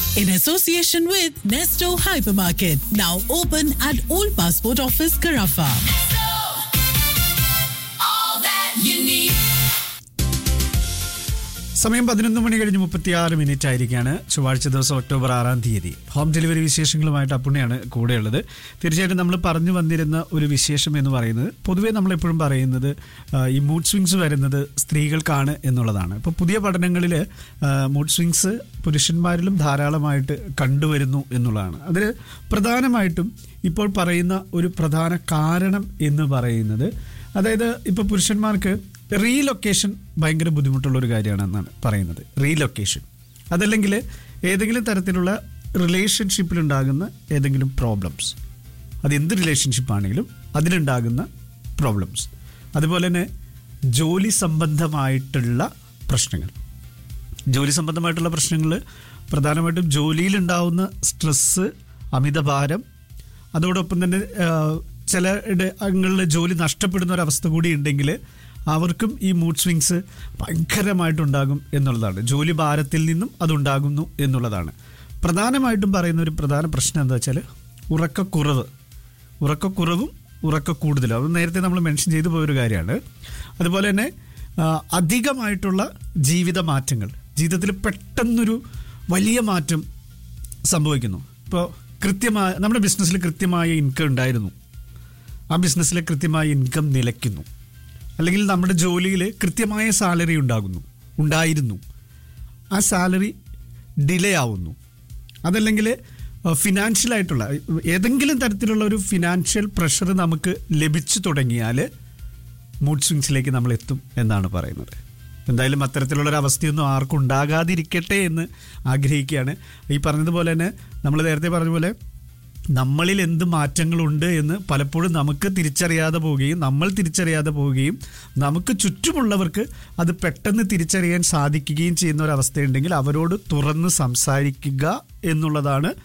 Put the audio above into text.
in association with Nesto Hypermarket, now open at Old Passport Office, Carafa. സമയം പതിനൊന്ന് മണി കഴിഞ്ഞ് മുപ്പത്തിയാറ് മിനിറ്റ് ആയിരിക്കാണ് ചൊവ്വാഴ്ച ദിവസം ഒക്ടോബർ ആറാം തീയതി ഹോം ഡെലിവറി വിശേഷങ്ങളുമായിട്ട് അപ്പുണ്ണിയാണ് കൂടെയുള്ളത് തീർച്ചയായിട്ടും നമ്മൾ പറഞ്ഞു വന്നിരുന്ന ഒരു വിശേഷം എന്ന് പറയുന്നത് പൊതുവേ നമ്മളെപ്പോഴും പറയുന്നത് ആ, ഈ മൂഡ് സ്വിങ്സ് വരുന്നത് സ്ത്രീകൾക്കാണ് എന്നുള്ളതാണ് ഇപ്പോൾ പുതിയ പഠനങ്ങളിൽ മൂഡ് സ്വിങ്സ് പുരുഷന്മാരിലും ധാരാളമായിട്ട് കണ്ടുവരുന്നു എന്നുള്ളതാണ് അതിൽ പ്രധാനമായിട്ടും ഇപ്പോൾ പറയുന്ന ഒരു പ്രധാന കാരണം എന്ന് പറയുന്നത് അതായത് ഇപ്പോൾ പുരുഷന്മാർക്ക് റീലൊക്കേഷൻ ഭയങ്കര ബുദ്ധിമുട്ടുള്ള ഒരു കാര്യമാണെന്നാണ് പറയുന്നത് റീലൊക്കേഷൻ അതല്ലെങ്കിൽ ഏതെങ്കിലും തരത്തിലുള്ള റിലേഷൻഷിപ്പിലുണ്ടാകുന്ന ഏതെങ്കിലും പ്രോബ്ലംസ് അത് എന്ത് റിലേഷൻഷിപ്പ് ആണെങ്കിലും അതിലുണ്ടാകുന്ന പ്രോബ്ലംസ് അതുപോലെ തന്നെ ജോലി സംബന്ധമായിട്ടുള്ള പ്രശ്നങ്ങൾ ജോലി സംബന്ധമായിട്ടുള്ള പ്രശ്നങ്ങൾ പ്രധാനമായിട്ടും ജോലിയിലുണ്ടാവുന്ന സ്ട്രെസ്സ് അമിതഭാരം അതോടൊപ്പം തന്നെ ആ, ചില ഇടങ്ങളിൽ ജോലി നഷ്ടപ്പെടുന്ന ഒരവസ്ഥ കൂടി ഉണ്ടെങ്കിൽ അവർക്കും ഈ മൂഡ് സ്വിങ്സ് ഭയങ്കരമായിട്ടുണ്ടാകും എന്നുള്ളതാണ് ജോലി ഭാരത്തിൽ നിന്നും അതുണ്ടാകുന്നു എന്നുള്ളതാണ് പ്രധാനമായിട്ടും പറയുന്ന ഒരു പ്രധാന പ്രശ്നം എന്താ വെച്ചാൽ ഉറക്കക്കുറവ് ഉറക്കക്കുറവും ഉറക്ക കൂടുതലും അത് നേരത്തെ നമ്മൾ മെൻഷൻ ചെയ്തു പോയൊരു കാര്യമാണ് അതുപോലെ തന്നെ ആ, അധികമായിട്ടുള്ള ജീവിത മാറ്റങ്ങൾ ജീവിതത്തിൽ പെട്ടെന്നൊരു വലിയ മാറ്റം സംഭവിക്കുന്നു ഇപ്പോൾ കൃത്യമായ നമ്മുടെ ബിസിനസ്സിൽ കൃത്യമായ ഇൻകം ഉണ്ടായിരുന്നു ആ ബിസിനസ്സിൽ കൃത്യമായ ഇൻകം നിലയ്ക്കുന്നു അല്ലെങ്കിൽ നമ്മുടെ ജോലിയിൽ കൃത്യമായ സാലറി ഉണ്ടാകുന്നു ഉണ്ടായിരുന്നു ആ സാലറി ഡിലേ ആവുന്നു അതല്ലെങ്കിൽ ഫിനാൻഷ്യൽ ആയിട്ടുള്ള ഏതെങ്കിലും തരത്തിലുള്ള ഒരു ഫിനാൻഷ്യൽ പ്രഷർ നമുക്ക് ലഭിച്ചു തുടങ്ങിയാൽ മൂഡ് സ്വിങ്സിലേക്ക് നമ്മൾ എത്തും എന്നാണ് പറയുന്നത് എന്തായാലും അത്തരത്തിലുള്ള ഒരു അവസ്ഥയൊന്നും ആർക്കും ഉണ്ടാകാതിരിക്കട്ടെ എന്ന് ആഗ്രഹിക്കുകയാണ് ഈ പറഞ്ഞതുപോലെ തന്നെ നമ്മൾ നേരത്തെ പറഞ്ഞ പോലെ നമ്മളിൽ എന്ത് മാറ്റങ്ങളുണ്ട് എന്ന് പലപ്പോഴും നമുക്ക് തിരിച്ചറിയാതെ പോവുകയും നമ്മൾ തിരിച്ചറിയാതെ പോവുകയും നമുക്ക് ചുറ്റുമുള്ളവർക്ക് അത് പെട്ടെന്ന് തിരിച്ചറിയാൻ സാധിക്കുകയും ചെയ്യുന്ന ഒരു അവസ്ഥയുണ്ടെങ്കിൽ അവരോട് തുറന്ന് സംസാരിക്കുക എന്നുള്ളതാണ്